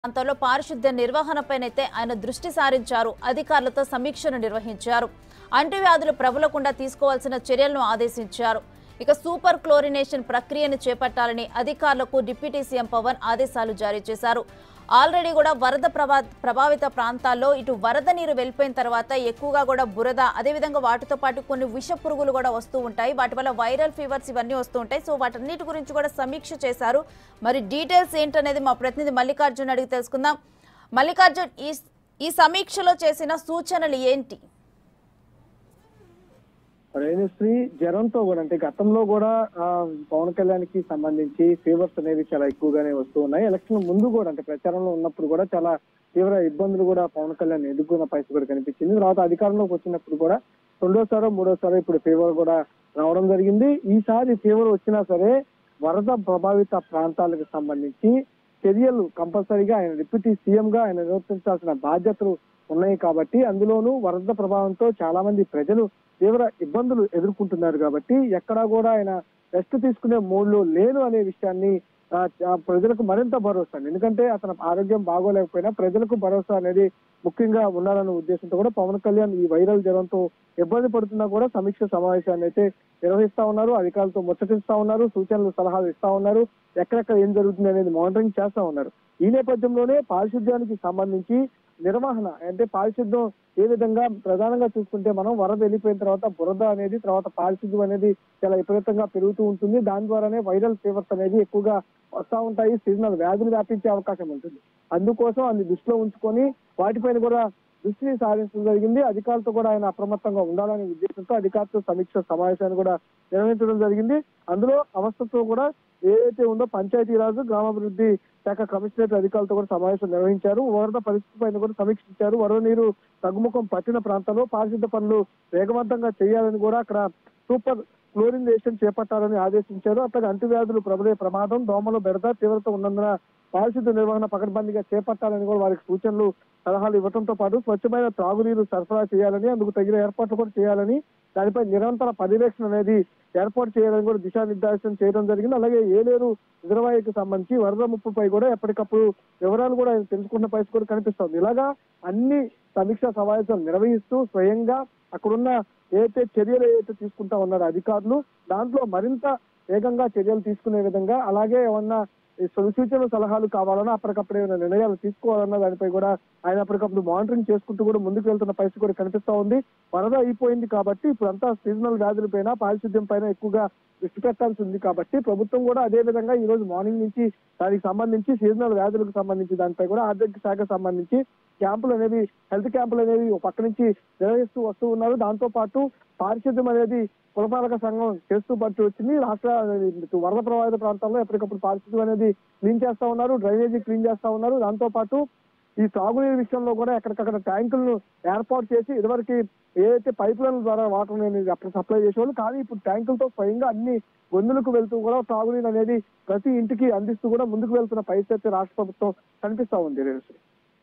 ప్రాంతాల్లో పారిశుద్ధ్య నిర్వహణపైనైతే ఆయన దృష్టి సారించారు అధికారులతో సమీక్షను నిర్వహించారు అంటువ్యాధులు ప్రబలకుండా తీసుకోవాల్సిన చర్యలను ఆదేశించారు ఇక సూపర్ క్లోరినేషన్ ప్రక్రియను చేపట్టాలని అధికారులకు డిప్యూటీ సీఎం పవన్ ఆదేశాలు జారీ చేశారు ఆల్రెడీ కూడా వరద ప్రభా ప్రభావిత ప్రాంతాల్లో ఇటు వరద నీరు వెళ్ళిపోయిన తర్వాత ఎక్కువగా కూడా బురద అదేవిధంగా వాటితో పాటు కొన్ని విష పురుగులు కూడా వస్తూ ఉంటాయి వాటి వల్ల వైరల్ ఫీవర్స్ ఇవన్నీ వస్తూ ఉంటాయి సో వాటన్నిటి గురించి కూడా సమీక్ష చేశారు మరి డీటెయిల్స్ ఏంటనేది మా ప్రతినిధి మల్లికార్జున్ అడిగి తెలుసుకుందాం మల్లికార్జున్ ఈ ఈ సమీక్షలో చేసిన సూచనలు ఏంటి రేణుశ్రీ జ్వరంతో కూడా అంటే గతంలో కూడా ఆ, పవన్ కళ్యాణ్ కి సంబంధించి ఫీవర్స్ అనేవి చాలా ఎక్కువగానే వస్తూ ఉన్నాయి ఎలక్షన్ ముందు కూడా అంటే ప్రచారంలో ఉన్నప్పుడు కూడా చాలా తీవ్ర ఇబ్బందులు కూడా పవన్ కళ్యాణ్ ఎదుర్కొన్న పరిస్థితి కూడా కనిపించింది తర్వాత అధికారంలోకి వచ్చినప్పుడు కూడా రెండోసారో మూడోసారో ఇప్పుడు ఫీవర్ కూడా రావడం జరిగింది ఈసారి ఫీవర్ వచ్చినా సరే వరద ప్రభావిత ప్రాంతాలకు సంబంధించి చర్యలు కంపల్సరీగా ఆయన డిప్యూటీ సీఎం గా ఆయన నిర్వర్తించాల్సిన బాధ్యతలు ఉన్నాయి కాబట్టి అందులోనూ వరద ప్రభావంతో చాలా మంది ప్రజలు తీవ్ర ఇబ్బందులు ఎదుర్కొంటున్నారు కాబట్టి ఎక్కడా కూడా ఆయన రెస్ట్ తీసుకునే మూడ్లో లేను అనే విషయాన్ని ఆ, ఆ, ప్రజలకు మరింత భరోసా ఎందుకంటే అతని ఆరోగ్యం బాగోలేకపోయినా ప్రజలకు భరోసా అనేది ముఖ్యంగా ఉండాలనే ఉద్దేశంతో కూడా పవన్ కళ్యాణ్ ఈ వైరల్ జ్వరంతో ఇబ్బంది పడుతున్నా కూడా సమీక్ష సమావేశాన్ని అయితే నిర్వహిస్తా ఉన్నారు అధికారులతో ముచ్చటిస్తా ఉన్నారు సూచనలు సలహాలు ఇస్తా ఉన్నారు ఎక్కడెక్కడ ఏం జరుగుతుంది అనేది మానిటరింగ్ చేస్తా ఉన్నారు ఈ నేపథ్యంలోనే పారిశుద్ధ్యానికి సంబంధించి నిర్వహణ అంటే పారిశుద్ధ్యం ఏ విధంగా ప్రధానంగా చూసుకుంటే మనం వరద వెళ్ళిపోయిన తర్వాత బురద అనేది తర్వాత పారిశుద్ధ్యం అనేది చాలా విపరీతంగా పెరుగుతూ ఉంటుంది దాని ద్వారానే వైరల్ ఫీవర్స్ అనేది ఎక్కువగా వస్తూ ఉంటాయి సీజనల్ వ్యాధులు వ్యాపించే అవకాశం ఉంటుంది అందుకోసం అన్ని దృష్టిలో ఉంచుకొని వాటిపైన కూడా దృష్టిని సారించడం జరిగింది అధికారులతో కూడా ఆయన అప్రమత్తంగా ఉండాలనే ఉద్దేశంతో అధికారులతో సమీక్ష సమావేశాన్ని కూడా నిర్వహించడం జరిగింది అందులో అవస్థతో కూడా ఏదైతే ఉందో పంచాయతీరాజు గ్రామాభివృద్ధి శాఖ కమిషనరేట్ అధికారులతో కూడా సమావేశం నిర్వహించారు వరద పరిస్థితి పైన కూడా సమీక్షించారు వరద నీరు తగ్గుముఖం పట్టిన ప్రాంతాల్లో పారిశుద్ధ పనులు వేగవంతంగా చేయాలని కూడా అక్కడ సూపర్ క్లోరినేషన్ చేపట్టాలని ఆదేశించారు అట్లాగే అంటువ్యాధులు ప్రబలే ప్రమాదం దోమలు బెడద తీవ్రత ఉన్నందున పారిశుద్ధ నిర్వహణ పకడ్బందీగా చేపట్టాలని కూడా వారికి సూచనలు సలహాలు ఇవ్వడంతో పాటు స్వచ్ఛమైన త్రాగునీరు సరఫరా చేయాలని అందుకు తగిన ఏర్పాట్లు కూడా చేయాలని దానిపై నిరంతర పర్యవేక్షణ అనేది ఏర్పాటు చేయాలని కూడా దిశానిర్దేశం చేయడం జరిగింది అలాగే ఏలేరు రిజర్వాయర్కి సంబంధించి వరద ముప్పుపై కూడా ఎప్పటికప్పుడు వివరాలు కూడా ఆయన తెలుసుకున్న పరిస్థితి కూడా కనిపిస్తోంది ఇలాగా అన్ని సమీక్షా సమావేశాలు నిర్వహిస్తూ స్వయంగా అక్కడున్న ఏదైతే చర్యలు ఏదైతే తీసుకుంటా ఉన్నారో అధికారులు దాంట్లో మరింత వేగంగా చర్యలు తీసుకునే విధంగా అలాగే ఏమన్నా ఈ సూచనలు సలహాలు కావాలన్నా అప్పటికప్పుడు ఏమైనా నిర్ణయాలు తీసుకోవాలన్నా దానిపై కూడా ఆయన అప్పటికప్పుడు మానిటరింగ్ చేసుకుంటూ కూడా ముందుకు వెళ్తున్న పరిస్థితి కూడా కనిపిస్తా ఉంది వరద అయిపోయింది కాబట్టి ఇప్పుడు అంతా సీజనల్ వ్యాధుల పైన పారిశుద్ధ్యం పైన ఎక్కువగా దృష్టి పెట్టాల్సి ఉంది కాబట్టి ప్రభుత్వం కూడా అదే విధంగా ఈ రోజు మార్నింగ్ నుంచి దానికి సంబంధించి సీజనల్ వ్యాధులకు సంబంధించి దానిపై కూడా ఆరోగ్య శాఖ సంబంధించి క్యాంపులు అనేవి హెల్త్ క్యాంపులు అనేవి ఒక పక్క నుంచి నిర్వహిస్తూ వస్తూ ఉన్నారు దాంతో పాటు పారిశుద్ధ్యం అనేది పురపాలక సంఘం చేస్తూ పట్టు వచ్చింది రాష్ట్ర వరద ప్రభావిత ప్రాంతాల్లో ఎప్పటికప్పుడు పారిశుద్ధ్యం అనేది క్లీన్ చేస్తా ఉన్నారు డ్రైనేజీ క్లీన్ చేస్తా ఉన్నారు దాంతో పాటు ఈ తాగునీరు విషయంలో కూడా ఎక్కడికక్కడ ట్యాంకులను ఏర్పాటు చేసి ఇదివరకు ఏదైతే పైప్ లైన్ ద్వారా వాటర్ అనేది అప్పుడు సప్లై చేసేవాళ్ళు కానీ ఇప్పుడు ట్యాంకులతో స్వయంగా అన్ని గొంతులకు వెళ్తూ కూడా తాగునీరు అనేది ప్రతి ఇంటికి అందిస్తూ కూడా ముందుకు వెళ్తున్న పరిస్థితి అయితే రాష్ట్ర ప్రభుత్వం కనిపిస్తా ఉంది రేణుశ్రీ.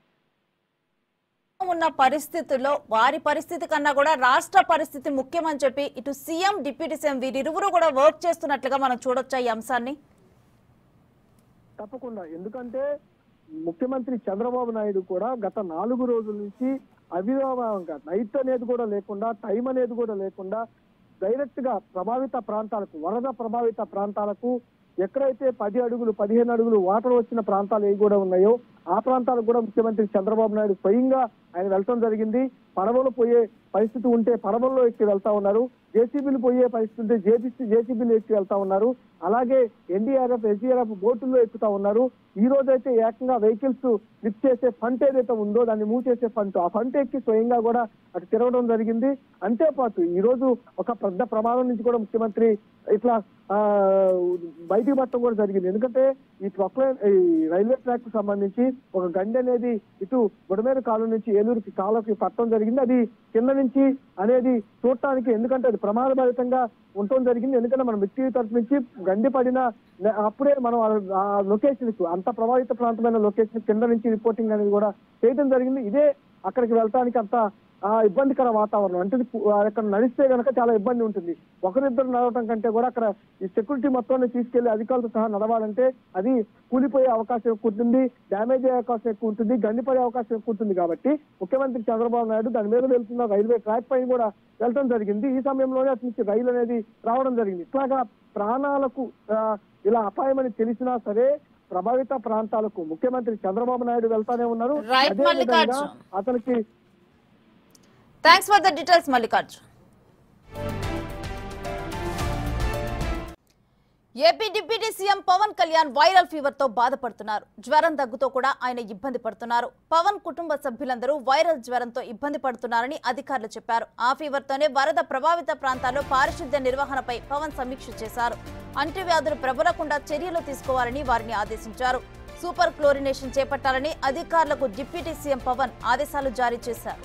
ఉన్న పరిస్థితుల్లో వారి పరిస్థితి కన్నా కూడా రాష్ట్ర పరిస్థితి ముఖ్యమని చెప్పి ఇటు సీఎం డిప్యూటీ సీఎం వీరిరువురు కూడా వర్క్ చేస్తున్నట్లుగా మనం చూడొచ్చా ఈ అంశాన్ని తప్పకుండా ఎందుకంటే ముఖ్యమంత్రి చంద్రబాబు నాయుడు కూడా గత నాలుగు రోజుల నుంచి అవిరామంగా నైట్ అనేది కూడా లేకుండా టైం అనేది కూడా లేకుండా డైరెక్ట్ గా ప్రభావిత ప్రాంతాలకు వరద ప్రభావిత ప్రాంతాలకు ఎక్కడైతే పది అడుగులు పదిహేను అడుగులు వాటర్ వచ్చిన ప్రాంతాలు ఏవి కూడా ఉన్నాయో ఆ ప్రాంతాలకు కూడా ముఖ్యమంత్రి చంద్రబాబు నాయుడు స్వయంగా ఆయన వెళ్ళటం జరిగింది పడవలు పోయే పరిస్థితి ఉంటే పడవల్లో ఎక్కి వెళ్తా ఉన్నారు జేసీబీలు పోయే పరిస్థితి ఉంటే జేబీసీ జేసీబీలు ఎక్కి వెళ్తా ఉన్నారు అలాగే ఎన్డీఆర్ఎఫ్ ఎస్డీఆర్ఎఫ్ బోటుల్లో ఎక్కుతా ఉన్నారు ఈ రోజు అయితే ఏకంగా వెహికల్స్ లిఫ్ట్ చేసే ఫంట్ ఏదైతే ఉందో దాన్ని మూవ్ చేసే ఫంట్ ఆ ఫంట్ ఎక్కి స్వయంగా కూడా అటు తిరగడం జరిగింది అంతేపాటు ఈ రోజు ఒక పెద్ద ప్రమాదం నుంచి కూడా ముఖ్యమంత్రి ఇట్లా ఆ బయటికి పట్టడం కూడా జరిగింది ఎందుకంటే ఈ ప్రొక్లైన్ ఈ రైల్వే ట్రాక్ కు సంబంధించి ఒక గండి అనేది ఇటు బుడమేరు కాలం నుంచి ఏలూరుకి కాలువకి పట్టడం జరిగింది అది కింద నుంచి అనేది చూడటానికి ఎందుకంటే అది ప్రమాదభరితంగా ఉండటం జరిగింది ఎందుకంటే మనం వ్యక్తి తరఫు నుంచి గండి పడిన న- అప్పుడే మనం ఆ- ఆ లొకేషన్ కు అంత ప్రభావిత ప్రాంతమైన లొకేషన్ కింద నుంచి రిపోర్టింగ్ అనేది కూడా చేయడం జరిగింది ఇదే అక్కడికి వెళ్ళటానికి అంత ఆ ఇబ్బందికర వాతావరణం అంటే పు- ఆ అక్కడ నడిస్తే గనక చాలా ఇబ్బంది ఉంటుంది ఒకరిద్దరు నడవటం కంటే కూడా అక్కడ ఈ సెక్యూరిటీ మొత్తాన్ని తీసుకెళ్లి అధికారులతో సహా నడవాలంటే అది కూలిపోయే అవకాశం ఎక్కువ ఉంటుంది డ్యామేజ్ అయ్యే అవకాశం ఎక్కువ ఉంటుంది గండిపడే అవకాశం ఎక్కువ ఉంటుంది కాబట్టి ముఖ్యమంత్రి చంద్రబాబు నాయుడు దాని మీద వెళ్తున్న రైల్వే ట్రాక్ పైన కూడా వెళ్ళడం జరిగింది ఈ సమయంలోనే అతనికి రైలు అనేది రావడం జరిగింది ఇట్లాగా ప్రాణాలకు ఆ, ఇలా అపాయమని తెలిసినా సరే ప్రభావిత ప్రాంతాలకు ముఖ్యమంత్రి చంద్రబాబు నాయుడు వెళ్తానే ఉన్నారు Right, అదే విధంగా మల్లికార్జున్. అతనికి thanks for the details Mallikarjun AP deputy CM Pavan Kalyan viral fever తో బాధపడుతున్నారు జ్వరం దగ్గుతో కూడా ఆయన ఇబ్బంది పడుతున్నారు పవన్ కుటుంబ సభ్యులందరూ వైరల్ జ్వరంతో ఇబ్బంది పడుతున్నారని అధికారులు చెప్పారు ఆ ఫీవర్ తోనే వరద ప్రభావిత ప్రాంతాల్లో పారిశుద్ధ్య నిర్వహణపై పవన్ సమీక్ష చేశారు అంటువ్యాధులు ప్రబలకుండా చర్యలు తీసుకోవాలని వారిని ఆదేశించారు సూపర్ క్లోరినేషన్ చేపట్టాలని అధికారులకు డిప్యూటీ సీఎం పవన్ ఆదేశాలు జారీ చేశారు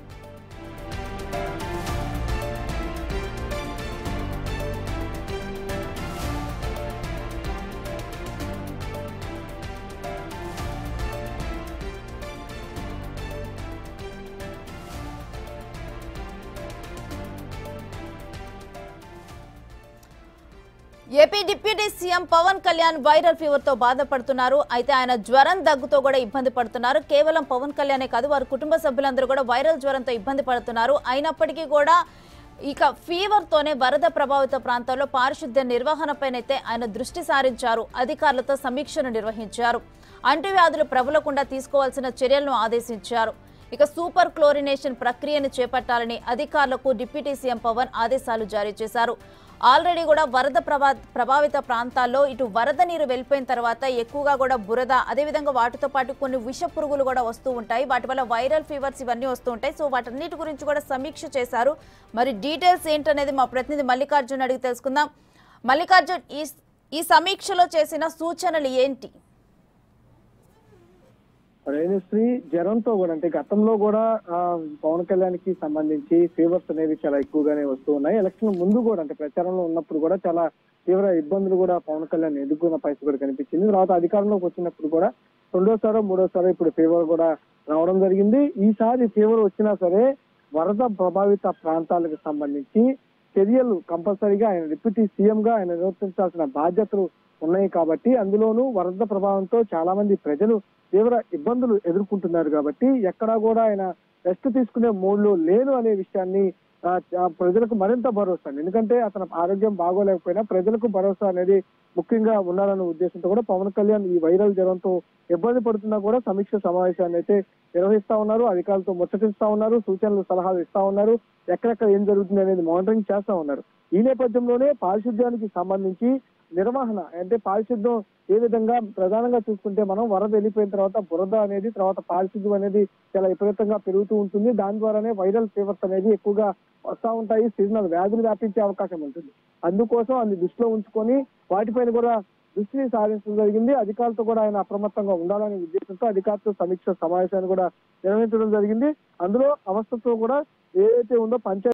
AP deputy CM Pavan Kalyan viral fever తో బాధపడుతున్నారు అయితే ఆయన జ్వరం దగ్గుతో కూడా ఇబ్బంది పడుతున్నారు కేవలం పవన్ కళ్యాణే కాదు వారి కుటుంబ సభ్యులందరూ కూడా వైరల్ జ్వరంతో ఇబ్బంది పడుతున్నారు అయినప్పటికీ కూడా ఇక ఫీవర్ తోనే వరద ప్రభావిత ప్రాంతాల్లో పారిశుద్ధ్య నిర్వహణపైనైతే ఆయన దృష్టి సారించారు అధికారులతో సమీక్షను నిర్వహించారు అంటువ్యాధులు ప్రబలకుండా తీసుకోవాల్సిన చర్యలను ఆదేశించారు ఇక సూపర్ క్లోరినేషన్ ప్రక్రియను చేపట్టాలని అధికారులకు డిప్యూటీ సీఎం పవన్ ఆదేశాలు జారీ చేశారు ఆల్రెడీ కూడా వరద ప్రభా ప్రభావిత ప్రాంతాల్లో ఇటు వరద నీరు వెళ్ళిపోయిన తర్వాత ఎక్కువగా కూడా బురద అదేవిధంగా వాటితో పాటు కొన్ని విష పురుగులు కూడా వస్తూ ఉంటాయి వాటి వల్ల వైరల్ ఫీవర్స్ ఇవన్నీ వస్తూ ఉంటాయి సో వాటన్నిటి గురించి కూడా సమీక్ష చేశారు మరి డీటెయిల్స్ ఏంటనేది మా ప్రతినిధి మల్లికార్జున్ అడిగి తెలుసుకుందాం మల్లికార్జున్ ఈ ఈ సమీక్షలో చేసిన సూచనలు ఏంటి రేణుశ్రీ జ్వరంతో కూడా అంటే గతంలో కూడా ఆ, పవన్ కళ్యాణ్ కి సంబంధించి ఫీవర్స్ అనేవి చాలా ఎక్కువగానే వస్తూ ఉన్నాయి ఎలక్షన్ ముందు కూడా అంటే ప్రచారంలో ఉన్నప్పుడు కూడా చాలా తీవ్ర ఇబ్బందులు కూడా పవన్ కళ్యాణ్ ఎదుర్కొన్న పరిస్థితి కూడా కనిపించింది తర్వాత అధికారంలోకి వచ్చినప్పుడు కూడా రెండోసారో మూడోసారో ఇప్పుడు ఫీవర్ కూడా రావడం జరిగింది ఈసారి ఫీవర్ వచ్చినా సరే వరద ప్రభావిత ప్రాంతాలకు సంబంధించి చర్యలు కంపల్సరీగా ఆయన డిప్యూటీ సీఎం గా ఆయన నిర్వర్తించాల్సిన బాధ్యతలు ఉన్నాయి కాబట్టి అందులోనూ వరద ప్రభావంతో చాలా మంది ప్రజలు తీవ్ర ఇబ్బందులు ఎదుర్కొంటున్నారు కాబట్టి ఎక్కడా కూడా ఆయన రెస్ట్ తీసుకునే మూడ్లో లేను అనే విషయాన్ని ఆ, ఆ, ప్రజలకు మరింత భరోసా ఎందుకంటే అతని ఆరోగ్యం బాగోలేకపోయినా ప్రజలకు భరోసా అనేది ముఖ్యంగా ఉండాలనే ఉద్దేశంతో కూడా పవన్ కళ్యాణ్ ఈ వైరల్ జ్వరంతో ఇబ్బంది పడుతున్నా కూడా సమీక్ష సమావేశాన్ని అయితే నిర్వహిస్తా ఉన్నారు అధికారులతో ముచ్చటిస్తా ఉన్నారు సూచనలు సలహాలు ఇస్తా ఉన్నారు ఎక్కడెక్కడ ఏం జరుగుతుంది అనేది మానిటరింగ్ చేస్తా ఉన్నారు ఈ నేపథ్యంలోనే పారిశుద్ధ్యానికి సంబంధించి నిర్వహణ అంటే పారిశుద్ధ్యం ఏ విధంగా ప్రధానంగా చూసుకుంటే మనం వరద వెళ్ళిపోయిన తర్వాత బురద అనేది తర్వాత పారిశుద్ధ్యం అనేది చాలా విపరీతంగా పెరుగుతూ ఉంటుంది దాని ద్వారానే వైరల్ ఫీవర్స్ అనేది ఎక్కువగా వస్తా ఉంటాయి సీజనల్ వ్యాధులు వ్యాపించే అవకాశం ఉంటుంది అందుకోసం అన్ని దృష్టిలో ఉంచుకొని వాటిపైన కూడా దృష్టిని సారించడం జరిగింది అధికారులతో కూడా ఆయన అప్రమత్తంగా ఉండాలనే ఉద్దేశంతో అధికారులతో సమీక్ష సమావేశాన్ని కూడా నిర్వహించడం జరిగింది అందులో అవస్థతో కూడా ఏదైతే ఉందో పంచాయతీ